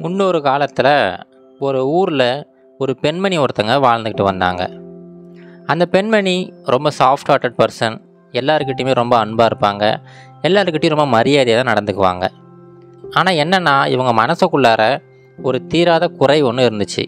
முன்னொரு காலத்தில் ஒரு ஊரில் ஒரு பெண்மணி ஒருத்தங்க வாழ்ந்துக்கிட்டு வந்தாங்க அந்த பெண்மணி ரொம்ப சாஃப்ட் ஹார்ட்டட் பர்சன் எல்லாருக்கிட்டையுமே ரொம்ப அன்பாக இருப்பாங்க எல்லாருக்கிட்டையும் ரொம்ப மரியாதையாக தான் நடந்துக்குவாங்க ஆனால் என்னென்னா இவங்க மனசுக்குள்ளார ஒரு தீராத குறை ஒன்று இருந்துச்சு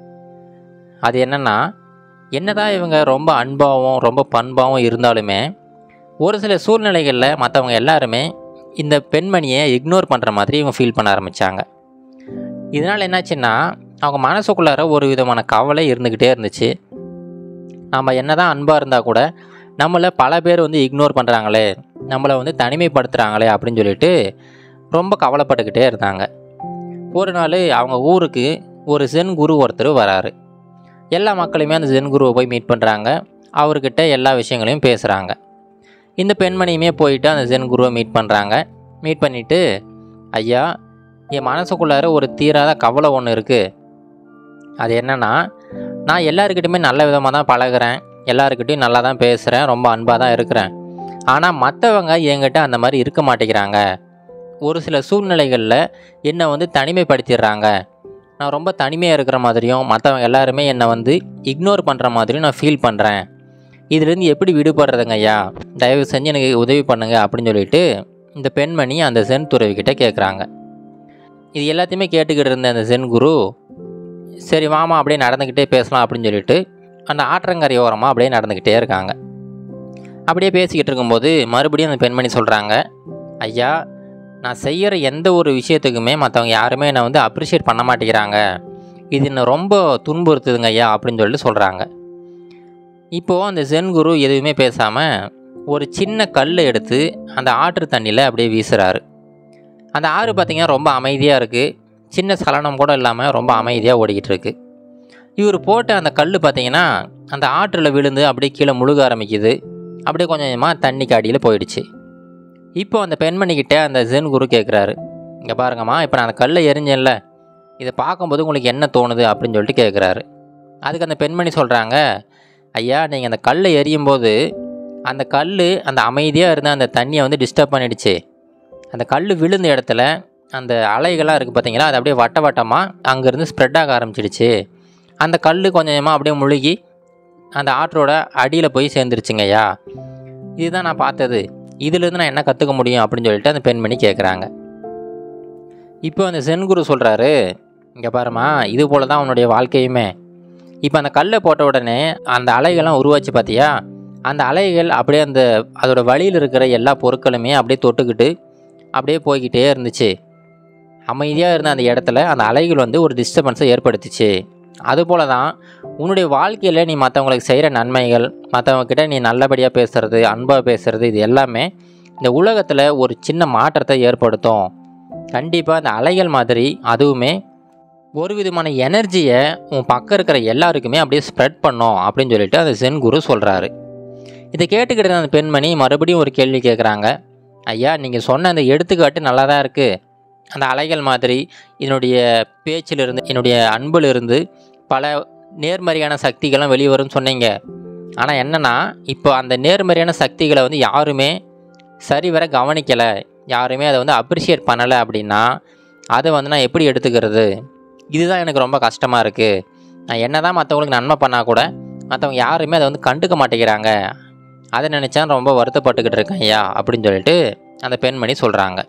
அது என்னென்னா என்னதான் இவங்க ரொம்ப அன்பாகவும் ரொம்ப பண்பாகவும் இருந்தாலுமே ஒரு சில சூழ்நிலைகளில் மற்றவங்க எல்லாருமே இந்த பெண்மணியை இக்னோர் பண்ணுற மாதிரி இவங்க ஃபீல் பண்ண ஆரம்பித்தாங்க இதனால் என்னாச்சுன்னா அவங்க மனசுக்குள்ளார ஒரு விதமான கவலை இருந்துக்கிட்டே இருந்துச்சு நம்ம என்னதான் அன்பாக இருந்தால் கூட நம்மளை பல பேர் வந்து இக்னோர் பண்ணுறாங்களே நம்மளை வந்து தனிமைப்படுத்துகிறாங்களே அப்படின்னு சொல்லிட்டு ரொம்ப கவலைப்பட்டுக்கிட்டே இருந்தாங்க ஒரு நாள் அவங்க ஊருக்கு ஒரு ஜென் குரு ஒருத்தர் வராரு எல்லா மக்களுமே அந்த ஜென் குருவை போய் மீட் பண்ணுறாங்க அவர்கிட்ட எல்லா விஷயங்களையும் பேசுகிறாங்க இந்த பெண்மணியுமே போயிட்டு அந்த ஜென் குருவை மீட் பண்ணுறாங்க மீட் பண்ணிவிட்டு ஐயா என் மனசுக்குள்ளார ஒரு தீராத கவலை ஒன்று இருக்குது அது என்னென்னா நான் எல்லாருக்கிட்டையுமே நல்ல விதமாக தான் பழகுறேன் எல்லாருக்கிட்டையும் நல்லா தான் பேசுகிறேன் ரொம்ப அன்பாக தான் இருக்கிறேன் ஆனால் மற்றவங்க என்கிட்ட அந்த மாதிரி இருக்க மாட்டேங்கிறாங்க ஒரு சில சூழ்நிலைகளில் என்னை வந்து தனிமைப்படுத்திடுறாங்க நான் ரொம்ப தனிமையாக இருக்கிற மாதிரியும் மற்றவங்க எல்லாருமே என்னை வந்து இக்னோர் பண்ணுற மாதிரியும் நான் ஃபீல் பண்ணுறேன் இதுலேருந்து எப்படி விடுபடுறதுங்க ஐயா தயவு செஞ்சு எனக்கு உதவி பண்ணுங்க அப்படின்னு சொல்லிட்டு இந்த பெண்மணி அந்த சென் துறவிக்கிட்ட கேட்குறாங்க இது எல்லாத்தையுமே கேட்டுக்கிட்டு இருந்த அந்த சென் குரு சரி வாமா அப்படியே நடந்துக்கிட்டே பேசலாம் அப்படின்னு சொல்லிட்டு அந்த ஆற்றங்கரை ஓரமாக அப்படியே நடந்துக்கிட்டே இருக்காங்க அப்படியே பேசிக்கிட்டு இருக்கும்போது மறுபடியும் அந்த பெண்மணி சொல்கிறாங்க ஐயா நான் செய்கிற எந்த ஒரு விஷயத்துக்குமே மற்றவங்க யாருமே என்னை வந்து அப்ரிஷியேட் பண்ண மாட்டேங்கிறாங்க இது என்னை ரொம்ப துன்புறுத்துதுங்க ஐயா அப்படின்னு சொல்லிட்டு சொல்கிறாங்க இப்போது அந்த ஜென் குரு எதுவுமே பேசாமல் ஒரு சின்ன கல் எடுத்து அந்த ஆற்று தண்ணியில் அப்படியே வீசுகிறாரு அந்த ஆறு பார்த்திங்கன்னா ரொம்ப அமைதியாக இருக்குது சின்ன சலனம் கூட இல்லாமல் ரொம்ப அமைதியாக ஓடிக்கிட்டு இருக்கு இவர் போட்ட அந்த கல் பார்த்தீங்கன்னா அந்த ஆற்றில் விழுந்து அப்படியே கீழே முழுக ஆரம்பிக்குது அப்படியே கொஞ்சம் கொஞ்சமாக தண்ணிக்கு அடியில் போயிடுச்சு இப்போ அந்த பெண்மணிக்கிட்ட அந்த ஜென் குரு கேட்குறாரு இங்கே பாருங்கம்மா இப்போ நான் அந்த கல்லை எரிஞ்சேன்ல இதை பார்க்கும்போது உங்களுக்கு என்ன தோணுது அப்படின்னு சொல்லிட்டு கேட்குறாரு அதுக்கு அந்த பெண்மணி சொல்கிறாங்க ஐயா நீங்கள் அந்த கல்லை எரியும் போது அந்த கல் அந்த அமைதியாக இருந்த அந்த தண்ணியை வந்து டிஸ்டர்ப் பண்ணிடுச்சு அந்த கல் விழுந்த இடத்துல அந்த அலைகள்லாம் இருக்குது பார்த்தீங்களா அது அப்படியே வட்ட வட்டமாக அங்கேருந்து ஸ்ப்ரெட் ஆக ஆரம்பிச்சிடுச்சு அந்த கல் கொஞ்சம் கொஞ்சமாக அப்படியே முழுகி அந்த ஆற்றோட அடியில் போய் சேர்ந்துருச்சுங்க ஐயா இதுதான் நான் பார்த்தது இதுலேருந்து நான் என்ன கற்றுக்க முடியும் அப்படின்னு சொல்லிட்டு அந்த பெண்மணி கேட்குறாங்க இப்போ அந்த சென்குரு சொல்கிறாரு இங்கே பாருமா இது போல தான் உன்னுடைய வாழ்க்கையுமே இப்போ அந்த கல்லை போட்ட உடனே அந்த அலைகள்லாம் உருவாச்சு பார்த்தியா அந்த அலைகள் அப்படியே அந்த அதோட வழியில் இருக்கிற எல்லா பொருட்களுமே அப்படியே தொட்டுக்கிட்டு அப்படியே போய்கிட்டே இருந்துச்சு அமைதியாக இருந்த அந்த இடத்துல அந்த அலைகள் வந்து ஒரு டிஸ்டர்பன்ஸை ஏற்படுத்துச்சு அதுபோல தான் உன்னுடைய வாழ்க்கையில் நீ மற்றவங்களுக்கு செய்கிற நன்மைகள் மற்றவங்கக்கிட்ட நீ நல்லபடியாக பேசுகிறது அன்பாக பேசுகிறது இது எல்லாமே இந்த உலகத்தில் ஒரு சின்ன மாற்றத்தை ஏற்படுத்தும் கண்டிப்பாக அந்த அலைகள் மாதிரி அதுவுமே ஒரு விதமான எனர்ஜியை உன் பக்கம் இருக்கிற எல்லாருக்குமே அப்படியே ஸ்ப்ரெட் பண்ணும் அப்படின்னு சொல்லிட்டு அந்த சென் குரு சொல்கிறாரு இதை கேட்டுக்கிட்டு இருந்த அந்த பெண்மணி மறுபடியும் ஒரு கேள்வி கேட்குறாங்க ஐயா நீங்கள் சொன்ன அந்த எடுத்துக்காட்டு நல்லா தான் இருக்குது அந்த அலைகள் மாதிரி என்னுடைய பேச்சிலிருந்து என்னுடைய அன்பிலிருந்து பல நேர்மறையான சக்திகள்லாம் வெளியே வரும்னு சொன்னீங்க ஆனால் என்னென்னா இப்போ அந்த நேர்மறையான சக்திகளை வந்து யாருமே சரிவர கவனிக்கலை யாருமே அதை வந்து அப்ரிஷியேட் பண்ணலை அப்படின்னா அதை வந்து நான் எப்படி எடுத்துக்கிறது இதுதான் எனக்கு ரொம்ப கஷ்டமாக இருக்குது நான் என்ன தான் மற்றவங்களுக்கு நன்மை பண்ணால் கூட மற்றவங்க யாருமே அதை வந்து கண்டுக்க மாட்டேங்கிறாங்க அதை நினச்சா ரொம்ப வருத்தப்பட்டுக்கிட்டு இருக்கேன் ஐயா அப்படின்னு சொல்லிட்டு அந்த பெண்மணி சொல்கிறாங்க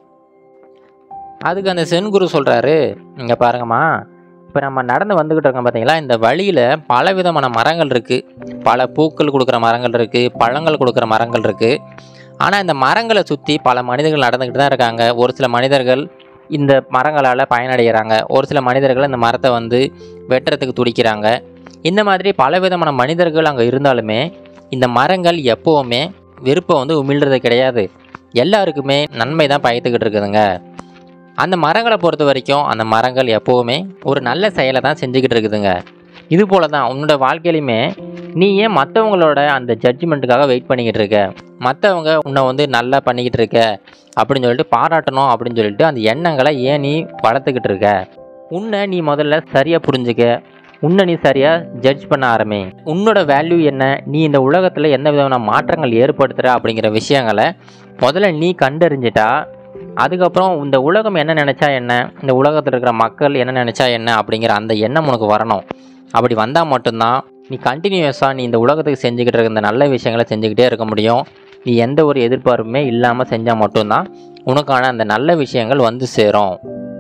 அதுக்கு அந்த சென்குரு சொல்கிறாரு இங்கே பாருங்கம்மா இப்போ நம்ம நடந்து வந்துக்கிட்டு இருக்கோம் பார்த்தீங்களா இந்த வழியில் பல விதமான மரங்கள் இருக்குது பல பூக்கள் கொடுக்குற மரங்கள் இருக்குது பழங்கள் கொடுக்குற மரங்கள் இருக்குது ஆனால் இந்த மரங்களை சுற்றி பல மனிதர்கள் நடந்துக்கிட்டு தான் இருக்காங்க ஒரு சில மனிதர்கள் இந்த மரங்களால் பயனடைகிறாங்க ஒரு சில மனிதர்கள் இந்த மரத்தை வந்து வெட்டுறதுக்கு துடிக்கிறாங்க இந்த மாதிரி பல விதமான மனிதர்கள் அங்கே இருந்தாலுமே இந்த மரங்கள் எப்போவுமே வெறுப்பை வந்து உமிழ்றது கிடையாது எல்லாருக்குமே நன்மை தான் பயத்துக்கிட்டு இருக்குதுங்க அந்த மரங்களை பொறுத்த வரைக்கும் அந்த மரங்கள் எப்போவுமே ஒரு நல்ல செயலை தான் செஞ்சுக்கிட்டு இருக்குதுங்க இது போல தான் உன்னோட வாழ்க்கையிலுமே நீ ஏன் மற்றவங்களோட அந்த ஜட்ஜ்மெண்ட்டுக்காக வெயிட் பண்ணிக்கிட்டு இருக்க மற்றவங்க உன்னை வந்து நல்லா பண்ணிக்கிட்டு இருக்க அப்படின்னு சொல்லிட்டு பாராட்டணும் அப்படின்னு சொல்லிட்டு அந்த எண்ணங்களை ஏன் நீ வளர்த்துக்கிட்டு இருக்க உன்னை நீ முதல்ல சரியாக புரிஞ்சுக்க உன்னை நீ சரியாக ஜட்ஜ் பண்ண ஆரம்பி உன்னோட வேல்யூ என்ன நீ இந்த உலகத்தில் எந்த விதமான மாற்றங்கள் ஏற்படுத்துகிற அப்படிங்கிற விஷயங்களை முதல்ல நீ கண்டறிஞ்சிட்டா அதுக்கப்புறம் இந்த உலகம் என்ன நினச்சா என்ன இந்த உலகத்தில் இருக்கிற மக்கள் என்ன நினச்சா என்ன அப்படிங்கிற அந்த எண்ணம் உனக்கு வரணும் அப்படி வந்தால் மட்டும்தான் நீ கண்டினியூஸாக நீ இந்த உலகத்துக்கு செஞ்சுக்கிட்டு இருக்க இந்த நல்ல விஷயங்களை செஞ்சுக்கிட்டே இருக்க முடியும் நீ எந்த ஒரு எதிர்பார்ப்புமே இல்லாமல் செஞ்சால் மட்டும்தான் உனக்கான அந்த நல்ல விஷயங்கள் வந்து சேரும்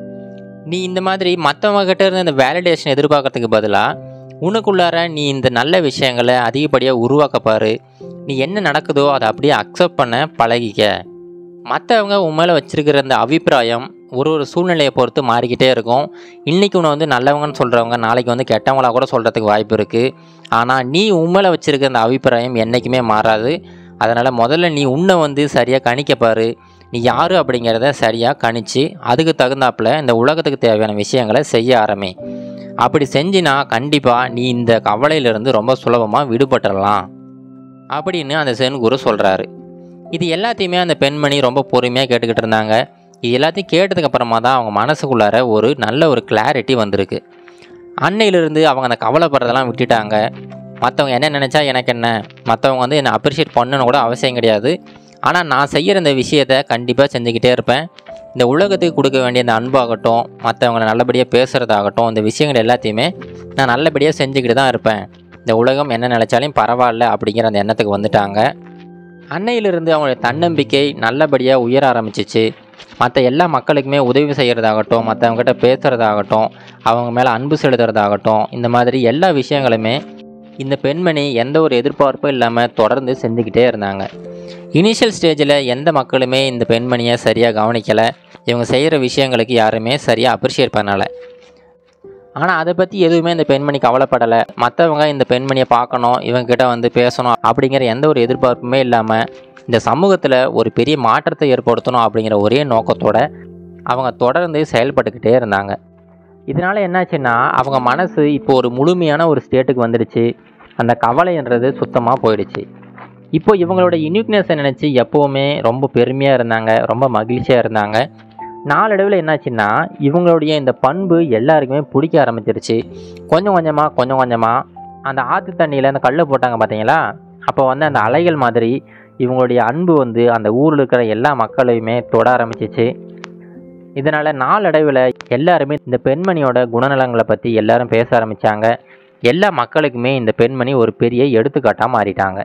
நீ இந்த மாதிரி மற்றவங்ககிட்ட இருந்து இந்த வேலிடேஷன் எதிர்பார்க்கறதுக்கு பதிலாக உனக்குள்ளார நீ இந்த நல்ல விஷயங்களை அதிகப்படியாக உருவாக்க பாரு நீ என்ன நடக்குதோ அதை அப்படியே அக்செப்ட் பண்ண பழகிக்க மற்றவங்க உன் மேலே வச்சிருக்கிற இந்த அபிப்பிராயம் ஒரு ஒரு சூழ்நிலையை பொறுத்து மாறிக்கிட்டே இருக்கும் இன்றைக்கி உன்னை வந்து நல்லவங்கன்னு சொல்கிறவங்க நாளைக்கு வந்து கெட்டவங்களா கூட சொல்கிறதுக்கு வாய்ப்பு இருக்குது ஆனால் நீ உன் மேலே வச்சிருக்க அந்த அபிப்பிராயம் என்றைக்குமே மாறாது அதனால் முதல்ல நீ உன்னை வந்து சரியாக கணிக்க பாரு நீ யார் அப்படிங்கிறத சரியாக கணிச்சு அதுக்கு தகுந்தாப்புல இந்த உலகத்துக்கு தேவையான விஷயங்களை செய்ய ஆரம்பி அப்படி செஞ்சினா கண்டிப்பாக நீ இந்த கவலையிலிருந்து ரொம்ப சுலபமாக விடுபட்டுடலாம் அப்படின்னு அந்த சென் குரு சொல்கிறாரு இது எல்லாத்தையுமே அந்த பெண்மணி ரொம்ப பொறுமையாக கேட்டுக்கிட்டு இருந்தாங்க இது எல்லாத்தையும் கேட்டதுக்கு அப்புறமா தான் அவங்க மனசுக்குள்ளார ஒரு நல்ல ஒரு கிளாரிட்டி வந்திருக்கு அன்னையிலிருந்து அவங்க அந்த கவலைப்படுறதெல்லாம் விட்டுட்டாங்க மற்றவங்க என்ன நினச்சா எனக்கு என்ன மற்றவங்க வந்து என்னை அப்ரிஷியேட் பண்ணணும் கூட அவசியம் கிடையாது ஆனால் நான் செய்கிற இந்த விஷயத்தை கண்டிப்பாக செஞ்சுக்கிட்டே இருப்பேன் இந்த உலகத்துக்கு கொடுக்க வேண்டிய இந்த அன்பாகட்டும் மற்றவங்களை நல்லபடியாக பேசுகிறதாகட்டும் இந்த விஷயங்கள் எல்லாத்தையுமே நான் நல்லபடியாக செஞ்சுக்கிட்டு தான் இருப்பேன் இந்த உலகம் என்ன நினச்சாலும் பரவாயில்ல அப்படிங்கிற அந்த எண்ணத்துக்கு வந்துட்டாங்க அன்னையிலிருந்து அவங்களுடைய தன்னம்பிக்கை நல்லபடியாக உயர ஆரம்பிச்சிச்சு மற்ற எல்லா மக்களுக்குமே உதவி செய்கிறதாகட்டும் மற்றவங்ககிட்ட பேசுகிறதாகட்டும் அவங்க மேலே அன்பு செலுத்துறதாகட்டும் இந்த மாதிரி எல்லா விஷயங்களுமே இந்த பெண்மணி எந்த ஒரு எதிர்பார்ப்பும் இல்லாமல் தொடர்ந்து செஞ்சுக்கிட்டே இருந்தாங்க இனிஷியல் ஸ்டேஜில் எந்த மக்களுமே இந்த பெண்மணியை சரியாக கவனிக்கலை இவங்க செய்கிற விஷயங்களுக்கு யாருமே சரியாக அப்ரிஷியேட் பண்ணலை ஆனால் அதை பற்றி எதுவுமே இந்த பெண்மணி கவலைப்படலை மற்றவங்க இந்த பெண்மணியை பார்க்கணும் இவங்ககிட்ட வந்து பேசணும் அப்படிங்கிற எந்த ஒரு எதிர்பார்ப்புமே இல்லாமல் இந்த சமூகத்தில் ஒரு பெரிய மாற்றத்தை ஏற்படுத்தணும் அப்படிங்கிற ஒரே நோக்கத்தோட அவங்க தொடர்ந்து செயல்பட்டுக்கிட்டே இருந்தாங்க இதனால் என்னாச்சுன்னா அவங்க மனசு இப்போ ஒரு முழுமையான ஒரு ஸ்டேட்டுக்கு வந்துடுச்சு அந்த கவலைன்றது சுத்தமாக போயிடுச்சு இப்போ இவங்களோட யூனிக்னஸை நினச்சி எப்போவுமே ரொம்ப பெருமையாக இருந்தாங்க ரொம்ப மகிழ்ச்சியாக இருந்தாங்க நாளடைவில் என்னாச்சுன்னா இவங்களுடைய இந்த பண்பு எல்லாருக்குமே பிடிக்க ஆரம்பிச்சிருச்சு கொஞ்சம் கொஞ்சமாக கொஞ்சம் கொஞ்சமாக அந்த ஆற்று தண்ணியில் அந்த கல் போட்டாங்க பார்த்தீங்களா அப்போ வந்து அந்த அலைகள் மாதிரி இவங்களுடைய அன்பு வந்து அந்த ஊரில் இருக்கிற எல்லா மக்களையுமே தொட ஆரம்பிச்சிச்சு இதனால் நாளடைவில் எல்லாருமே இந்த பெண்மணியோட குணநலங்களை பற்றி எல்லாரும் பேச ஆரம்பித்தாங்க எல்லா மக்களுக்குமே இந்த பெண்மணி ஒரு பெரிய எடுத்துக்காட்டாக மாறிட்டாங்க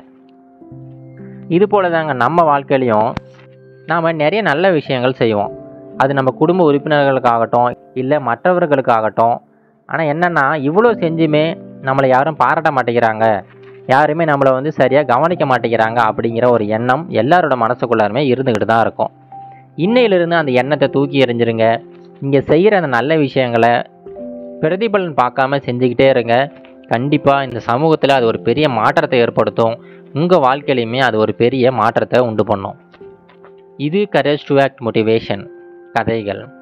இது போல தாங்க நம்ம வாழ்க்கையிலையும் நாம் நிறைய நல்ல விஷயங்கள் செய்வோம் அது நம்ம குடும்ப உறுப்பினர்களுக்காகட்டும் இல்லை மற்றவர்களுக்காகட்டும் ஆனால் என்னென்னா இவ்வளோ செஞ்சுமே நம்மளை யாரும் பாராட்ட மாட்டேங்கிறாங்க யாருமே நம்மளை வந்து சரியாக கவனிக்க மாட்டேங்கிறாங்க அப்படிங்கிற ஒரு எண்ணம் எல்லாரோட மனசுக்குள்ளாருமே இருந்துக்கிட்டு தான் இருக்கும் இன்னையிலிருந்து அந்த எண்ணத்தை தூக்கி எறிஞ்சிருங்க இங்கே செய்கிற அந்த நல்ல விஷயங்களை பிரதிபலன் பார்க்காம செஞ்சுக்கிட்டே இருங்க கண்டிப்பாக இந்த சமூகத்தில் அது ஒரு பெரிய மாற்றத்தை ஏற்படுத்தும் உங்கள் வாழ்க்கையிலையுமே அது ஒரு பெரிய மாற்றத்தை உண்டு பண்ணும் இது கரேஜ் டு ஆக்ட் மோட்டிவேஷன் கதைகள்